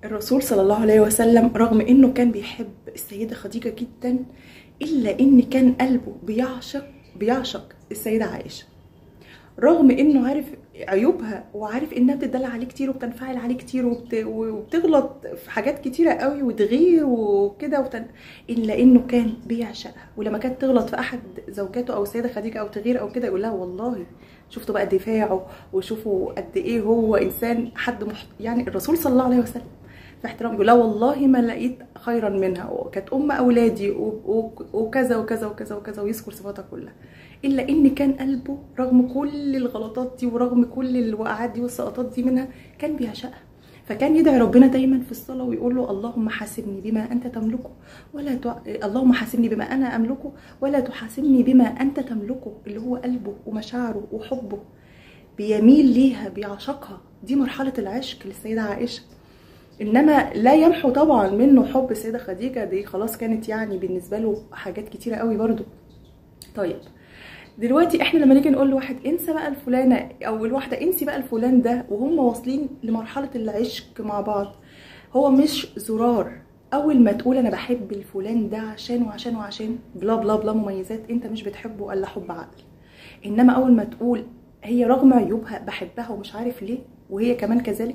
الرسول صلى الله عليه وسلم رغم انه كان بيحب السيده خديجه جدا الا ان كان قلبه بيعشق بيعشق السيده عائشه رغم انه عارف عيوبها وعارف انها بتدلع عليه كتير وبتنفعل عليه كتير وبت... وبتغلط في حاجات كتيره قوي وتغير وكده وتن... الا انه كان بيعشقها ولما كانت تغلط في احد زوجاته او السيده خديجه او تغير او كده يقول لها والله شفتوا بقى دفاعه وشوفوا قد ايه هو انسان حد محت... يعني الرسول صلى الله عليه وسلم في احترام يقول لا والله ما لقيت خيرا منها وكانت ام اولادي وكذا وكذا وكذا وكذا ويذكر صفاتها كلها الا ان كان قلبه رغم كل الغلطات دي ورغم كل الوقعات دي والسقطات دي منها كان بيعشقها فكان يدعي ربنا دايما في الصلاه ويقول له اللهم حاسبني بما انت تملكه ولا ت... اللهم حاسبني بما انا املكه ولا تحاسبني بما انت تملكه اللي هو قلبه ومشاعره وحبه بيميل ليها بيعشقها دي مرحله العشق للسيده عائشه انما لا يمحو طبعا منه حب السيده خديجه دي خلاص كانت يعني بالنسبه له حاجات كتيره قوي برضو طيب دلوقتي احنا لما نيجي نقول لواحد انسى بقى الفلانه او الواحده انسي بقى الفلان ده وهم واصلين لمرحله العشق مع بعض هو مش زرار اول ما تقول انا بحب الفلان ده عشان وعشان وعشان بلا بلا بلا مميزات انت مش بتحبه الا حب عقل انما اول ما تقول هي رغم عيوبها بحبها ومش عارف ليه وهي كمان كذلك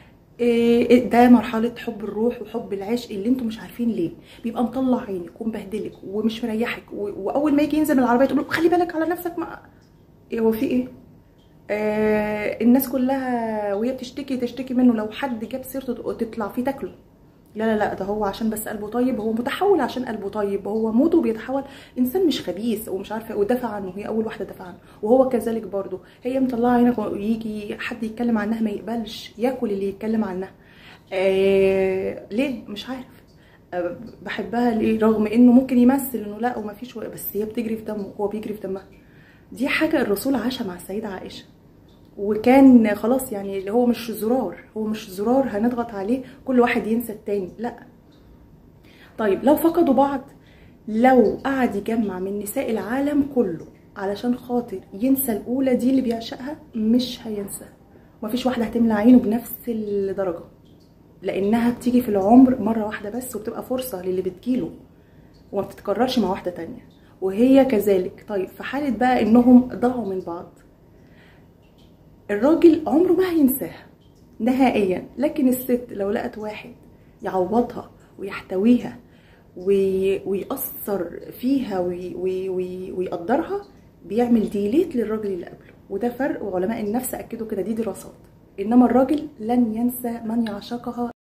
ده مرحله حب الروح وحب العشق اللي انتم مش عارفين ليه بيبقى مطلع عينك ومبهدلك ومش مريحك واول ما يجي ينزل من العربيه تقول له خلي بالك على نفسك ما إيه هو في ايه آه الناس كلها وهي بتشتكي تشتكي منه لو حد جاب سيرته تطلع فيه تاكله لا لا لا ده هو عشان بس قلبه طيب هو متحول عشان قلبه طيب هو موته بيتحول انسان مش خبيث ومش عارفه ودافع عنه هي اول واحده دافع عنه وهو كذلك برضه هي مطلعه عينك ويجي حد يتكلم عنها ما يقبلش ياكل اللي يتكلم عنها آه ليه مش عارف آه بحبها ليه رغم انه ممكن يمثل انه لا وما فيش بس هي بتجري في دمه وهو بيجري في دمها دي حاجه الرسول عاشها مع السيده عائشه وكان خلاص يعني اللي هو مش زرار هو مش زرار هنضغط عليه كل واحد ينسى التاني لا طيب لو فقدوا بعض لو قعد يجمع من نساء العالم كله علشان خاطر ينسى الاولى دي اللي بيعشقها مش هينساها مفيش واحده هتملى عينه بنفس الدرجه لانها بتيجي في العمر مره واحده بس وبتبقى فرصه للي بتجيله وما بتتكررش مع واحده تانية وهي كذلك طيب في حاله بقى انهم ضاعوا من بعض الراجل عمره ما هينساها نهائيا لكن الست لو لقت واحد يعوضها ويحتويها ويأثر فيها وي وي وي ويقدرها بيعمل ديليت للراجل اللي قبله وده فرق وعلماء النفس اكدوا كده دي دراسات انما الراجل لن ينسى من يعشقها